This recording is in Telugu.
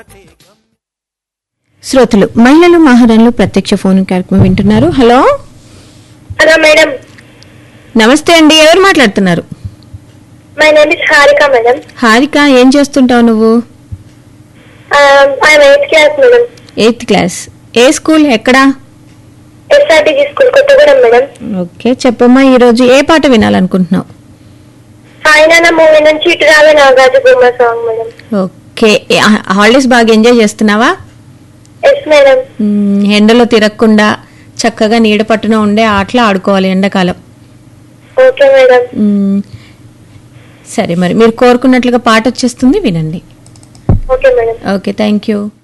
శ్రోతలు మహిళలు మహారాణులు ప్రత్యక్ష ఫోన్ కార్యక్రమం వింటున్నారు హలో హలో మేడం నమస్తే అండి ఎవరు మాట్లాడుతున్నారు my name is Harika madam Harika ఏం చేస్తుంటావు నువ్వు I'm eighth class madam eighth class ఏ స్కూల్ ఎక్కడా SRTG school Kothagudem madam okay చెప్పమ్మా ఈరోజు ఏ పాట వినాలనుకుంటున్నావు ఆయన మూవీ నుంచి ఇటు రావే నాగాజు బొమ్మ సాంగ్ మేడం ఓకే హాలిడేస్ బాగా ఎంజాయ్ చేస్తున్నావా ఎస్ మేడం మ్, ఎండలో తిరగకుండా చక్కగా నీడ పట్టున ఉండే ఆటలు ఆడుకోవాలి ఎండాకాలం ఓకే మేడం మ్, సరే మరి మీరు కోరుకున్నట్లుగా పాట వచ్చేస్తుంది వినండి okay madam okay thank you